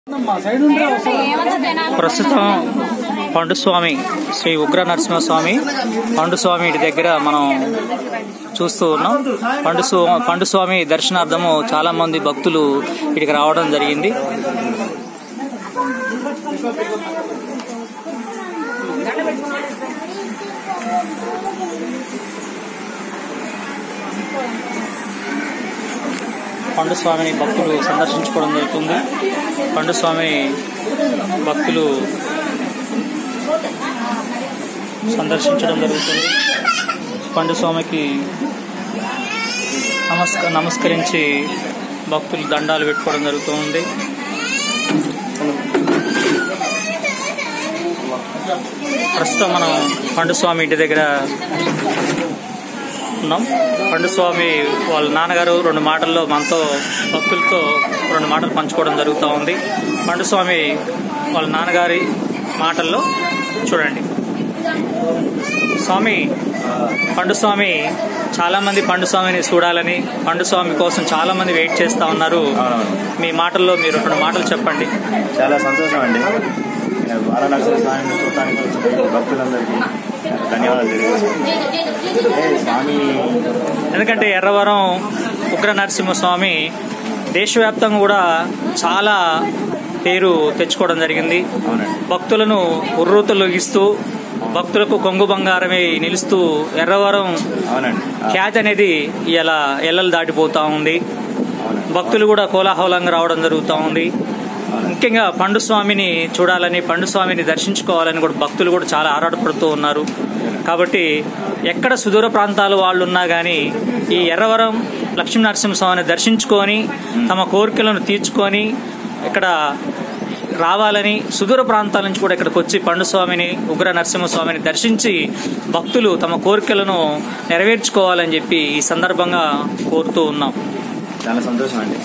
ప్రస్తుతం పండుస్వామి శ్రీ ఉగ్ర నరసింహస్వామి పండుస్వామి ఇంటి దగ్గర మనం చూస్తూ ఉన్నాం పండు పండుస్వామి దర్శనార్థము చాలా మంది భక్తులు ఇక్కడికి రావడం జరిగింది పండుస్వామిని భక్తులు సందర్శించుకోవడం జరుగుతుంది పండుస్వామిని భక్తులు సందర్శించడం జరుగుతుంది పండుస్వామికి నమస్క నమస్కరించి భక్తులు దండాలు పెట్టుకోవడం జరుగుతుంది ప్రస్తుతం మనం పండుస్వామి ఇంటి దగ్గర ఉన్నాం పండుస్వామి వాళ్ళ నాన్నగారు రెండు మాటల్లో మనతో భక్తులతో రెండు మాటలు పంచుకోవడం జరుగుతూ ఉంది పండుస్వామి వాళ్ళ నాన్నగారి మాటల్లో చూడండి స్వామి పండుస్వామి చాలా మంది పండుస్వామిని చూడాలని పండుస్వామి కోసం చాలా మంది వెయిట్ చేస్తా ఉన్నారు మీ మాటల్లో మీరు రెండు మాటలు చెప్పండి చాలా సంతోషం అండి బాలనరసింహ స్వామిని చూడటానికి వచ్చిన భక్తులందరికీ ధన్యవాదాలు తెలియజేస్తున్నాను ఏ స్వామి ఎందుకంటే ఎర్రవరం ఉగ్ర నరసింహస్వామి దేశవ్యాప్తంగా కూడా చాలా పేరు తెచ్చుకోవడం జరిగింది అవునండి భక్తులను ఉర్రూతలొగిస్తూ భక్తులకు కొంగు బంగారమే నిలుస్తూ ఎర్రవరం అవునండి ఆ, ఖ్యాతి అనేది ఇలా ఎల్లలు దాటిపోతా ఉంది అవునండి భక్తులు కూడా కోలాహలంగా రావడం జరుగుతూ ఉంది ముఖ్యంగా పండుస్వామిని చూడాలని పండుస్వామిని దర్శించుకోవాలని కూడా భక్తులు కూడా చాలా ఆరాటపడుతూ ఉన్నారు కాబట్టి ఎక్కడ సుదూర ప్రాంతాల వాళ్ళు ఉన్నా కానీ ఈ ఎర్రవరం లక్ష్మీ నరసింహస్వామిని దర్శించుకొని తమ కోరికలను తీర్చుకొని ఇక్కడ రావాలని సుదూర ప్రాంతాల నుంచి కూడా ఇక్కడికి వచ్చి పండుస్వామిని ఉగ్ర నరసింహస్వామిని దర్శించి భక్తులు తమ కోరికలను నెరవేర్చుకోవాలని చెప్పి ఈ సందర్భంగా కోరుతూ ఉన్నాం చాలా సంతోషం అండి